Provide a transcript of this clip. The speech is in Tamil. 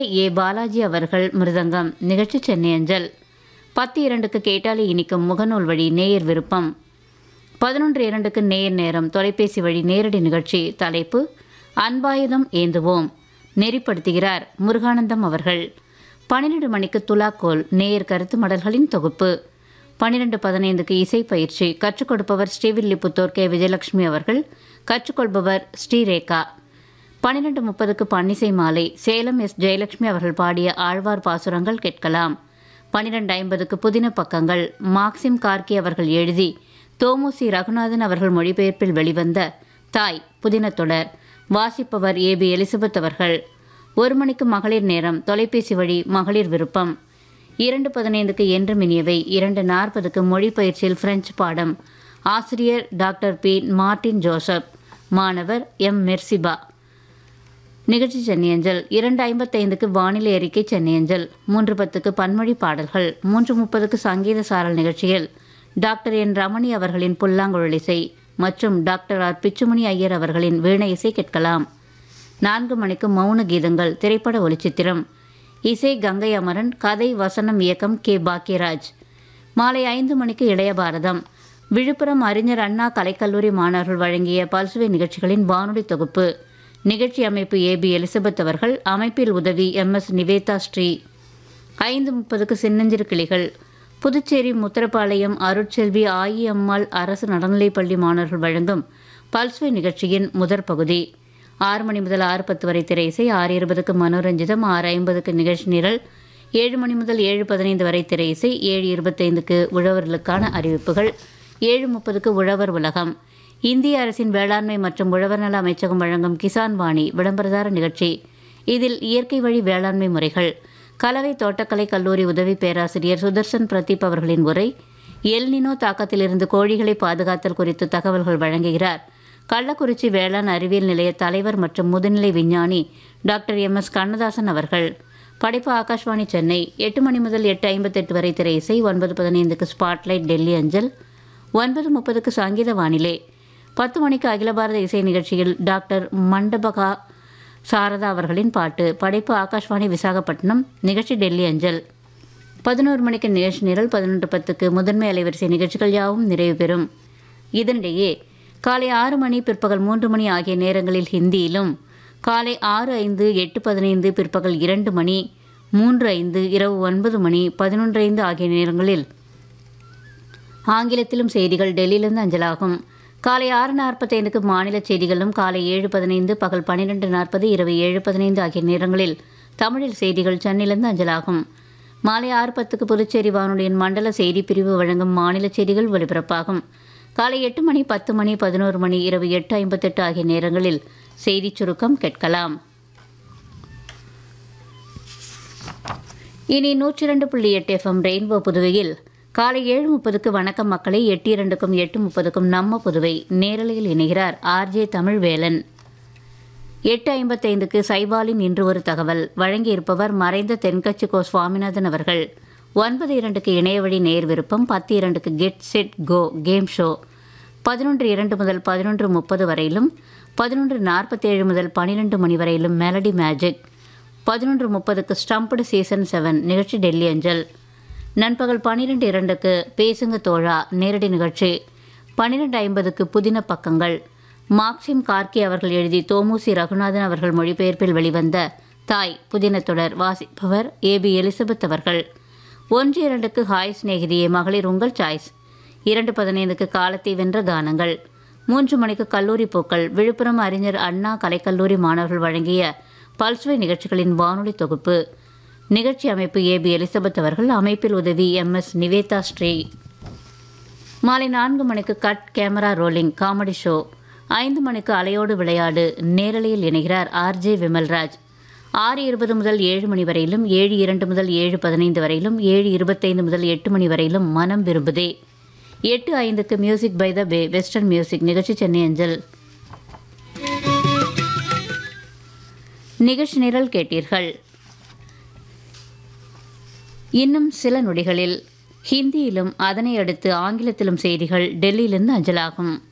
ஏ பாலாஜி அவர்கள் மிருதங்கம் நிகழ்ச்சி சென்னை அஞ்சல் பத்து இரண்டுக்கு கேட்டாலே இனிக்கும் முகநூல் வழி நேயர் விருப்பம் பதினொன்று இரண்டுக்கு நேர் நேரம் தொலைபேசி வழி நேரடி நிகழ்ச்சி தலைப்பு அன்பாயுதம் ஏந்துவோம் நெறிப்படுத்துகிறார் முருகானந்தம் அவர்கள் பன்னிரண்டு மணிக்கு துலாக்கோல் நேயர் கருத்து மடல்களின் தொகுப்பு பன்னிரெண்டு பதினைந்துக்கு இசை பயிற்சி கற்றுக் கொடுப்பவர் ஸ்ரீவில்லிபுத்தூர் கே விஜயலட்சுமி அவர்கள் கற்றுக்கொள்பவர் ஸ்ரீரேகா பன்னிரெண்டு முப்பதுக்கு பன்னிசை மாலை சேலம் எஸ் ஜெயலட்சுமி அவர்கள் பாடிய ஆழ்வார் பாசுரங்கள் கேட்கலாம் பன்னிரெண்டு ஐம்பதுக்கு புதின பக்கங்கள் மார்க்சிம் கார்கி அவர்கள் எழுதி தோமுசி ரகுநாதன் அவர்கள் மொழிபெயர்ப்பில் வெளிவந்த தாய் புதின தொடர் வாசிப்பவர் ஏ பி எலிசபெத் அவர்கள் ஒரு மணிக்கு மகளிர் நேரம் தொலைபேசி வழி மகளிர் விருப்பம் இரண்டு பதினைந்துக்கு என்று மினியவை இரண்டு நாற்பதுக்கு மொழி பயிற்சியில் பிரெஞ்சு பாடம் ஆசிரியர் டாக்டர் பி மார்டின் ஜோசப் மாணவர் எம் மெர்சிபா நிகழ்ச்சி சென்னையஞ்சல் இரண்டு ஐம்பத்தைந்துக்கு வானிலை அறிக்கை சென்னையஞ்சல் மூன்று பத்துக்கு பன்மொழி பாடல்கள் மூன்று முப்பதுக்கு சங்கீத சாரல் நிகழ்ச்சியில் டாக்டர் என் ரமணி அவர்களின் புல்லாங்குழல் இசை மற்றும் டாக்டர் ஆர் பிச்சுமணி ஐயர் அவர்களின் வீணை இசை கேட்கலாம் நான்கு மணிக்கு மௌன கீதங்கள் திரைப்பட ஒளிச்சித்திரம் இசை கங்கை அமரன் கதை வசனம் இயக்கம் கே பாக்கியராஜ் மாலை ஐந்து மணிக்கு இளைய பாரதம் விழுப்புரம் அறிஞர் அண்ணா கலைக்கல்லூரி மாணவர்கள் வழங்கிய பல்சுவை நிகழ்ச்சிகளின் வானொலி தொகுப்பு நிகழ்ச்சி அமைப்பு ஏ பி எலிசபெத் அவர்கள் அமைப்பில் உதவி எம் எஸ் நிவேதா ஸ்ரீ ஐந்து முப்பதுக்கு சின்னஞ்சிறு கிளிகள் புதுச்சேரி முத்திரப்பாளையம் அருட்செல்வி ஆயியம்மாள் அரசு நடுநிலைப்பள்ளி மாணவர்கள் வழங்கும் பல்சுவை நிகழ்ச்சியின் முதற் பகுதி ஆறு மணி முதல் ஆறு பத்து வரை திரை இசை ஆறு இருபதுக்கு மனோரஞ்சிதம் ஆறு ஐம்பதுக்கு நிகழ்ச்சி நிரல் ஏழு மணி முதல் ஏழு பதினைந்து வரை திரை இசை ஏழு இருபத்தைந்துக்கு உழவர்களுக்கான அறிவிப்புகள் ஏழு முப்பதுக்கு உழவர் உலகம் இந்திய அரசின் வேளாண்மை மற்றும் உழவர் நல அமைச்சகம் வழங்கும் கிசான் வாணி விளம்பரதார நிகழ்ச்சி இதில் இயற்கை வழி வேளாண்மை முறைகள் கலவை தோட்டக்கலை கல்லூரி உதவி பேராசிரியர் சுதர்சன் பிரதீப் அவர்களின் உரை எல்னினோ தாக்கத்திலிருந்து கோழிகளை பாதுகாத்தல் குறித்து தகவல்கள் வழங்குகிறார் கள்ளக்குறிச்சி வேளாண் அறிவியல் நிலைய தலைவர் மற்றும் முதுநிலை விஞ்ஞானி டாக்டர் எம் எஸ் கண்ணதாசன் அவர்கள் படைப்பு ஆகாஷ்வாணி சென்னை எட்டு மணி முதல் எட்டு ஐம்பத்தெட்டு வரை திரை இசை ஒன்பது பதினைந்துக்கு ஸ்பாட்லைட் டெல்லி அஞ்சல் ஒன்பது முப்பதுக்கு சங்கீத வானிலை பத்து மணிக்கு அகில பாரத இசை நிகழ்ச்சியில் டாக்டர் மண்டபகா சாரதா அவர்களின் பாட்டு படைப்பு ஆகாஷ்வாணி விசாகப்பட்டினம் நிகழ்ச்சி டெல்லி அஞ்சல் பதினோரு மணிக்கு நிகழ்ச்சி நிரல் பதினொன்று பத்துக்கு முதன்மை அலைவரிசை நிகழ்ச்சிகள் யாவும் நிறைவு பெறும் இதனிடையே காலை ஆறு மணி பிற்பகல் மூன்று மணி ஆகிய நேரங்களில் ஹிந்தியிலும் காலை ஆறு ஐந்து எட்டு பதினைந்து பிற்பகல் இரண்டு மணி மூன்று ஐந்து இரவு ஒன்பது மணி பதினொன்று ஐந்து ஆகிய நேரங்களில் ஆங்கிலத்திலும் செய்திகள் டெல்லியிலிருந்து அஞ்சலாகும் காலை ஆறு நாற்பத்தைந்துக்கு மாநில செய்திகளும் காலை ஏழு பதினைந்து பகல் பன்னிரெண்டு நாற்பது இரவு ஏழு பதினைந்து ஆகிய நேரங்களில் தமிழில் செய்திகள் சென்னையிலிருந்து அஞ்சலாகும் மாலை ஆறு பத்துக்கு புதுச்சேரி வானொலியின் மண்டல செய்தி பிரிவு வழங்கும் மாநில செய்திகள் ஒலிபரப்பாகும் காலை எட்டு மணி பத்து மணி பதினோரு மணி இரவு எட்டு ஐம்பத்தெட்டு ஆகிய நேரங்களில் செய்திச் சுருக்கம் கேட்கலாம் இனி நூற்றி இரண்டு புள்ளி எட்டு எஃப்எம் ரெயின்போ புதுவையில் காலை ஏழு முப்பதுக்கு வணக்கம் மக்களை எட்டு இரண்டுக்கும் எட்டு முப்பதுக்கும் நம்ம புதுவை நேரலையில் இணைகிறார் ஆர்ஜே தமிழ்வேலன் எட்டு ஐம்பத்தைந்துக்கு சைபாலின் இன்று ஒரு தகவல் வழங்கியிருப்பவர் மறைந்த தென்கட்சி கோ சுவாமிநாதன் அவர்கள் ஒன்பது இரண்டுக்கு இணையவழி நேர் விருப்பம் பத்து இரண்டுக்கு get set go game show பதினொன்று இரண்டு முதல் பதினொன்று முப்பது வரையிலும் பதினொன்று நாற்பத்தேழு முதல் பன்னிரெண்டு மணி வரையிலும் மெலடி மேஜிக் பதினொன்று முப்பதுக்கு ஸ்டம்படு சீசன் செவன் நிகழ்ச்சி டெல்லி அஞ்சல் நண்பகல் பன்னிரெண்டு இரண்டுக்கு பேசுங்க தோழா நேரடி நிகழ்ச்சி பன்னிரெண்டு ஐம்பதுக்கு புதின பக்கங்கள் மார்க்சிம் கார்கி அவர்கள் எழுதி தோமுசி ரகுநாதன் அவர்கள் மொழிபெயர்ப்பில் வெளிவந்த தாய் புதின தொடர் வாசிப்பவர் ஏ பி எலிசபெத் அவர்கள் ஒன்று இரண்டுக்கு ஹாய் சிநேகிதியே மகளிர் உங்கள் சாய்ஸ் இரண்டு பதினைந்துக்கு காலத்தை வென்ற கானங்கள் மூன்று மணிக்கு கல்லூரி பூக்கள் விழுப்புரம் அறிஞர் அண்ணா கலைக்கல்லூரி மாணவர்கள் வழங்கிய பல்சுவை நிகழ்ச்சிகளின் வானொலி தொகுப்பு நிகழ்ச்சி அமைப்பு ஏ பி எலிசபெத் அவர்கள் அமைப்பில் உதவி எம் எஸ் நிவேதா ஸ்ரீ மாலை நான்கு மணிக்கு cut camera rolling comedy show ஐந்து மணிக்கு அலையோடு விளையாடு நேரலையில் இணைகிறார் ஆர்ஜே விமல்ராஜ் ஆறு இருபது முதல் ஏழு மணி வரையிலும் ஏழு இரண்டு முதல் ஏழு பதினைந்து வரையிலும் ஏழு இருபத்தைந்து முதல் எட்டு மணி வரையிலும் மனம் விரும்புதே எட்டு ஐந்துக்கு music by the bay western music நிகழ்ச்சி சென்னை அஞ்சல் நிகழ்ச்சி நிரல் கேட்டீர்கள் இன்னும் சில நொடிகளில் ஹிந்தியிலும் அதனை அடுத்து ஆங்கிலத்திலும் செய்திகள் டெல்லியிலிருந்து அஞ்சலாகும்